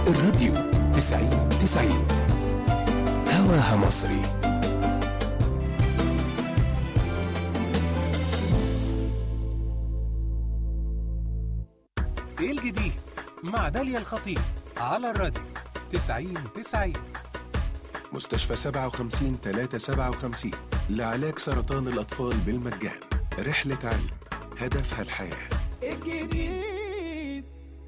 الراديو تسعين تسعين هواها مصري ايه الجديد مع داليا الخطيب على الراديو تسعين تسعين مستشفى 57 357 لعلاج سرطان الأطفال بالمجان رحلة علم هدفها الحياة الجديد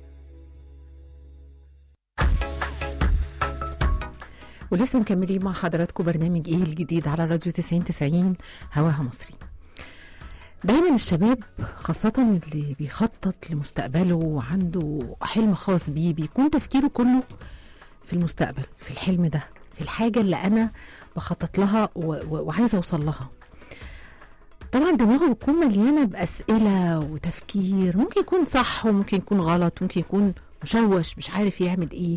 ولسه مكملين مع حضراتكم برنامج ايه الجديد على راديو 90 90 هواها مصري دايما الشباب خاصة اللي بيخطط لمستقبله وعنده حلم خاص بيه بيكون تفكيره كله في المستقبل في الحلم ده في الحاجة اللي أنا بخطط لها و- و- وعايزة أوصل لها طبعا دماغه بتكون مليانة بأسئلة وتفكير ممكن يكون صح وممكن يكون غلط ممكن يكون مشوش مش عارف يعمل ايه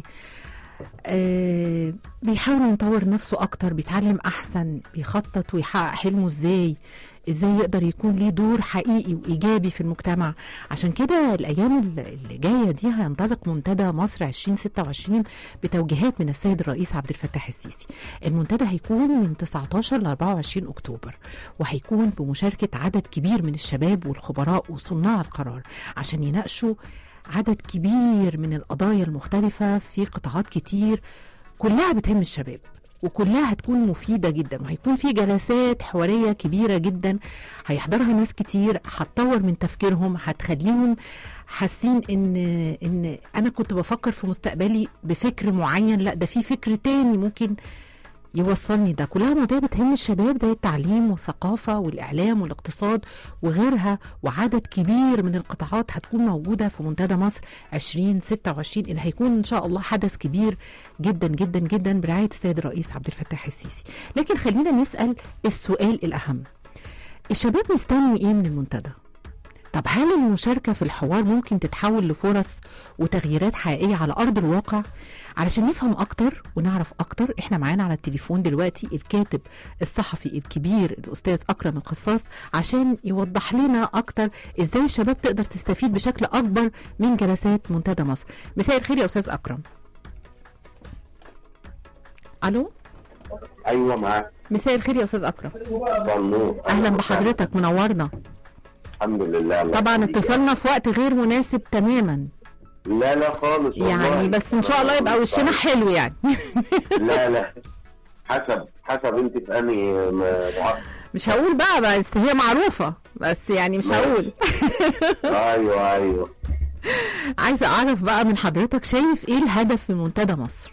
آه بيحاول يطور نفسه اكتر بيتعلم احسن بيخطط ويحقق حلمه ازاي ازاي يقدر يكون ليه دور حقيقي وايجابي في المجتمع عشان كده الايام اللي اللي جايه دي هينطلق منتدى مصر 2026 بتوجيهات من السيد الرئيس عبد الفتاح السيسي المنتدى هيكون من 19 ل 24 اكتوبر وهيكون بمشاركه عدد كبير من الشباب والخبراء وصناع القرار عشان يناقشوا عدد كبير من القضايا المختلفة في قطاعات كتير كلها بتهم الشباب وكلها هتكون مفيدة جدا وهيكون في جلسات حوارية كبيرة جدا هيحضرها ناس كتير هتطور من تفكيرهم هتخليهم حاسين ان ان انا كنت بفكر في مستقبلي بفكر معين لا ده في فكر تاني ممكن يوصلني ده كلها مواضيع بتهم الشباب زي التعليم والثقافة والإعلام والاقتصاد وغيرها وعدد كبير من القطاعات هتكون موجودة في منتدى مصر 2026 اللي هيكون إن شاء الله حدث كبير جدا جدا جدا برعاية السيد الرئيس عبد الفتاح السيسي لكن خلينا نسأل السؤال الأهم الشباب مستني إيه من المنتدى؟ طب هل المشاركة في الحوار ممكن تتحول لفرص وتغييرات حقيقية على أرض الواقع؟ علشان نفهم أكتر ونعرف أكتر إحنا معانا على التليفون دلوقتي الكاتب الصحفي الكبير الأستاذ أكرم القصاص عشان يوضح لنا أكتر إزاي الشباب تقدر تستفيد بشكل أكبر من جلسات منتدى مصر مساء الخير يا أستاذ أكرم ألو ايوه معاك مساء الخير يا أستاذ أكرم طنور أهلا بحضرتك منورنا الحمد لله الله طبعا يخليك. اتصالنا في وقت غير مناسب تماما لا لا خالص والله. يعني بس ان شاء الله يبقى وشنا حلو يعني لا لا حسب حسب انت في انهي م- معسكر مش هقول بقى بس هي معروفة بس يعني مش ماشي. هقول ايوه ايوه عايزة اعرف بقى من حضرتك شايف ايه الهدف من منتدى مصر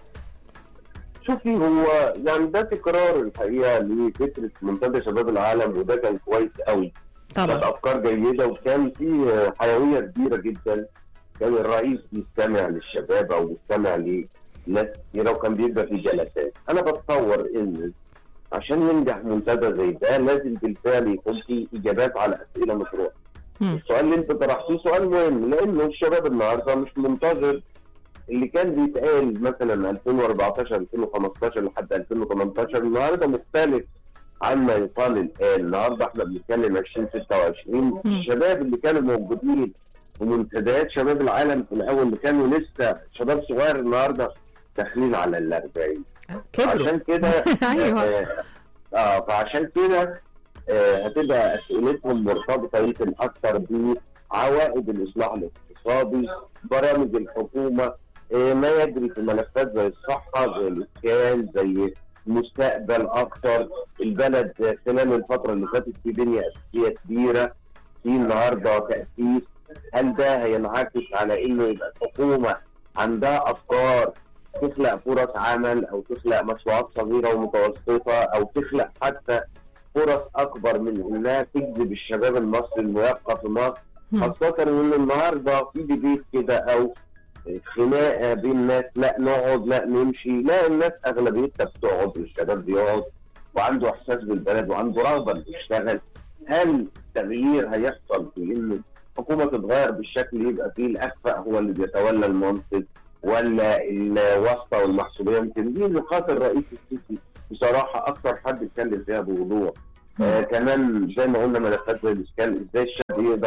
شوفي هو يعني ده تكرار الحقيقه لفكره منتدى شباب العالم وده كان كويس قوي كانت طبعا افكار جيده وكان في حيويه كبيره جدا كان الرئيس بيستمع للشباب او بيستمع لناس كتيره وكان بيبقى في جلسات انا بتصور ان عشان ينجح منتدى زي ده لازم بالفعل يكون في اجابات على اسئله مشروعه مم. السؤال اللي انت طرحتيه سؤال مهم لانه الشباب النهارده مش منتظر اللي كان بيتقال مثلا 2014 2015 لحد 2018 النهارده مختلف عما يقال الان النهارده احنا بنتكلم 2026 الشباب اللي كانوا موجودين في منتديات شباب العالم في الاول اللي كانوا لسه شباب صغير النهارده داخلين على ال 40 كبروا عشان كده أيوة. آه, اه فعشان كده آه هتبقى اسئلتهم مرتبطه يمكن اكثر بعوائد الاصلاح الاقتصادي برامج الحكومه آه ما يجري في ملفات زي الصحه زي الاسكان زي مستقبل اكثر البلد خلال الفتره اللي فاتت في بنيه اساسيه كبيره في النهارده تاسيس هل ده هينعكس على انه يبقى الحكومه عندها افكار تخلق فرص عمل او تخلق مشروعات صغيره ومتوسطه او تخلق حتى فرص اكبر من انها تجذب الشباب المصري انه يبقى في مصر مم. خاصه ان النهارده في ديبيت كده او خناقه بين الناس لا نقعد لا نمشي لا الناس اغلبيتها بتقعد والشباب بيقعد وعنده احساس بالبلد وعنده رغبه انه يشتغل هل التغيير هيحصل في ان الحكومه تتغير بالشكل يبقى فيه الاكفأ هو اللي بيتولى المنصب ولا الواسطه والمحسوبيه يمكن دي نقاط الرئيس السيسي بصراحه اكثر حد اتكلم فيها بوضوح آه كمان زي ما قلنا ملفات زي الاسكان ازاي الشاب يقدر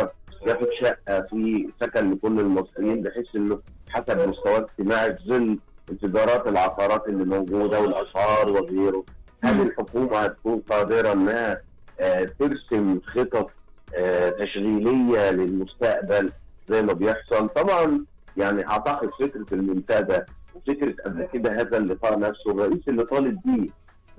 ياخد شقه في سكن لكل المصريين بحيث انه حسب مستواه الاجتماعي في ظل انفجارات العقارات اللي موجوده والاسعار وغيره هل الحكومه هتكون قادره انها آه، ترسم خطط آه، تشغيليه للمستقبل زي ما بيحصل طبعا يعني اعتقد فكره المنتدى وفكره قبل كده هذا اللقاء نفسه الرئيس اللي طالب بيه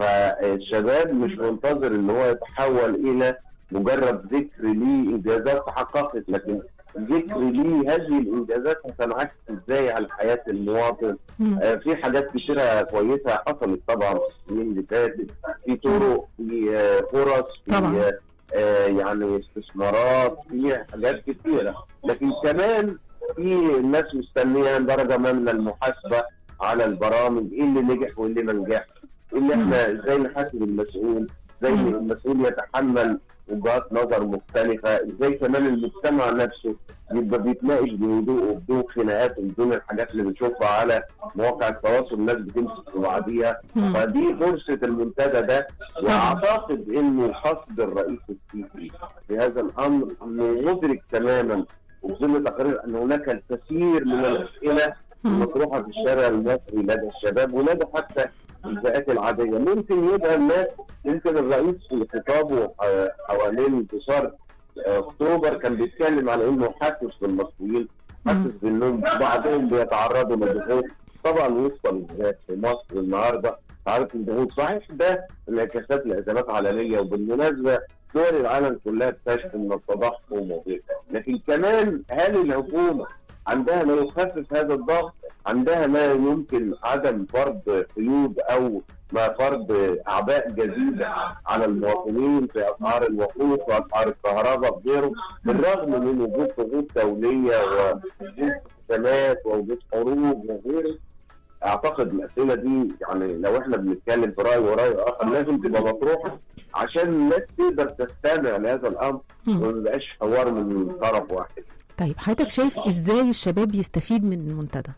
فالشباب مش منتظر ان هو يتحول الى مجرد ذكر ليه انجازات تحققت لكن ذكر ليه هذه الانجازات هتنعكس ازاي على حياه المواطن مم. آه، في حاجات كتيرة كويسة حصلت طبعا في السنين اللي فاتت في طرق في آه، فرص في طبعاً. آه، آه، يعني استثمارات في حاجات كتيرة لكن كمان في الناس مستنية درجة ما من المحاسبة على البرامج ايه اللي نجح وايه اللي ما نجحش إيه اللي احنا ازاي نحاسب المسؤول ازاي مم. المسؤول يتحمل وجهات نظر مختلفة ازاي كمان المجتمع نفسه يبقى بيتناقش بهدوء وبدون خناقات وبدون الحاجات اللي بنشوفها على مواقع التواصل الناس بتمسك في بعضيها مم. فدي فرصه المنتدى ده واعتقد انه قصد الرئيس السيسي في هذا الامر انه مدرك تماما وبظل تقرير ان هناك الكثير من الاسئله مم. المطروحه في الشارع المصري لدى الشباب ولدى حتى الفئات العاديه ممكن يبقى الناس يمكن الرئيس في خطابه آه، حوالين انتصار آه، اكتوبر كان بيتكلم على انه حاسس بالمصريين حاسس بانهم بعضهم بيتعرضوا لضغوط طبعا وفقا للذات في مصر النهارده تعرض الضغوط صحيح ده انعكاسات لازمات عالميه وبالمناسبه دول العالم كلها بتشكو من التضخم وغيره لكن كمان هل الحكومه عندها ما يخفف هذا الضغط عندها ما يمكن عدم فرض قيود او ما فرض اعباء جديده على المواطنين في اسعار الوقود واسعار الكهرباء وغيره بالرغم من وجود ضغوط دوليه ووجود ازمات ووجود حروب وغيره اعتقد الاسئله دي يعني لو احنا بنتكلم في راي وراي اخر لازم تبقى مطروحه عشان الناس تقدر تستمع لهذا الامر مم. وما يبقاش حوار من طرف واحد طيب حضرتك شايف ازاي الشباب يستفيد من المنتدى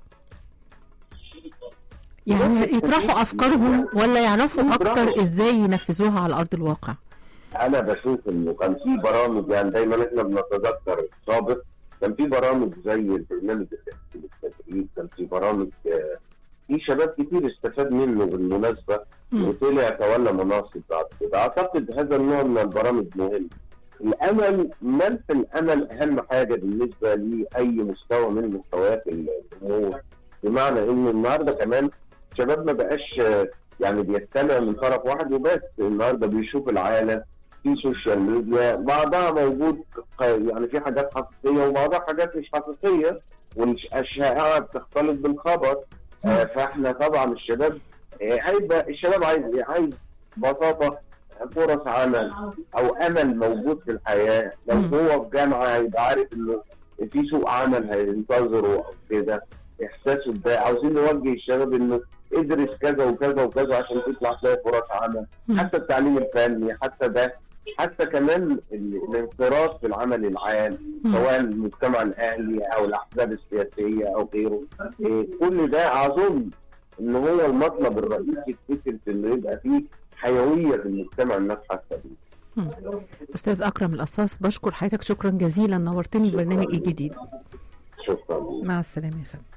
يعني يطرحوا افكارهم ولا يعرفوا اكتر ازاي ينفذوها على ارض الواقع انا بشوف انه كان في برامج يعني دايما احنا بنتذكر السابق كان في برامج زي البرنامج التأهيلي للتدريب كان في برامج آه، في شباب كتير استفاد منه بالمناسبه مم. وطلع تولى مناصب بعد كده اعتقد هذا النوع من البرامج مهم الامل من في الامل اهم حاجه بالنسبه لاي مستوى من مستويات الامور بمعنى ان النهارده كمان الشباب ما بقاش آه، يعني بيستمع من طرف واحد وبس النهارده بيشوف العالم في سوشيال ميديا بعضها موجود ق- يعني في حاجات حقيقيه وبعضها حاجات مش حقيقيه والاشاعه بتختلط بالخبر آه، فاحنا طبعا الشباب آه، هيبقى الشباب عايز إيه؟ عايز ببساطه فرص عمل او امل موجود في الحياه لو مم. هو في جامعه هيبقى عارف انه في سوق عمل هينتظره او كده احساسه ده عاوزين نوجه الشباب انه ادرس كذا وكذا وكذا عشان تطلع تلاقي فرص عمل مم. حتى التعليم الفني حتى ده حتى كمان ال- الانخراط في العمل العام مم. سواء المجتمع الاهلي او الاحزاب السياسيه او غيره إيه، كل ده اظن ان هو المطلب الرئيسي في فكره انه يبقى فيه حيويه في المجتمع الناس حاسه بيه مم. استاذ اكرم القصاص بشكر حضرتك شكرا جزيلا نورتني البرنامج الجديد شكرا مع السلامه يا فندم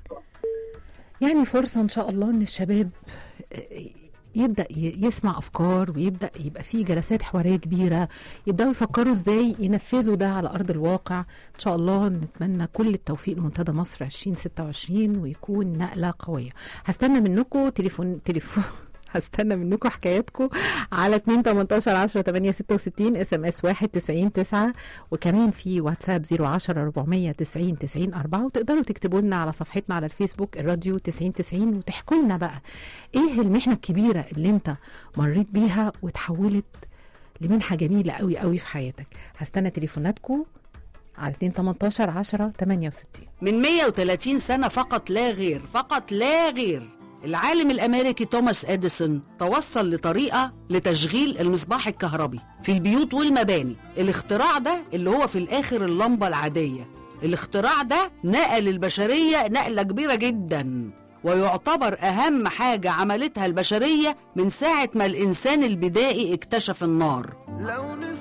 يعني فرصه ان شاء الله ان الشباب يبدا ي- يسمع افكار ويبدا يبقى في جلسات حواريه كبيره يبداوا يفكروا ازاي ينفذوا ده على ارض الواقع ان شاء الله نتمنى كل التوفيق لمنتدى مصر 2026 ويكون نقله قويه هستنى منكم تليفون تليفون هستنى منكم حكاياتكم على 2 18 10 8 66 اس ام اس 1 90 9 وكمان في واتساب 010 490 90 4 وتقدروا تكتبوا لنا على صفحتنا على الفيسبوك الراديو 90 90 وتحكوا لنا بقى ايه المحنه الكبيره اللي انت مريت بيها وتحولت لمنحه جميله قوي قوي في حياتك هستنى تليفوناتكم على 2 18 10 68 من 130 سنة فقط لا غير فقط لا غير العالم الأمريكي توماس أديسون توصل لطريقة لتشغيل المصباح الكهربي في البيوت والمباني الاختراع ده اللي هو في الآخر اللمبة العادية الاختراع ده نقل البشرية نقلة كبيرة جدا ويعتبر أهم حاجة عملتها البشرية من ساعة ما الإنسان البدائي اكتشف النار لو نسيت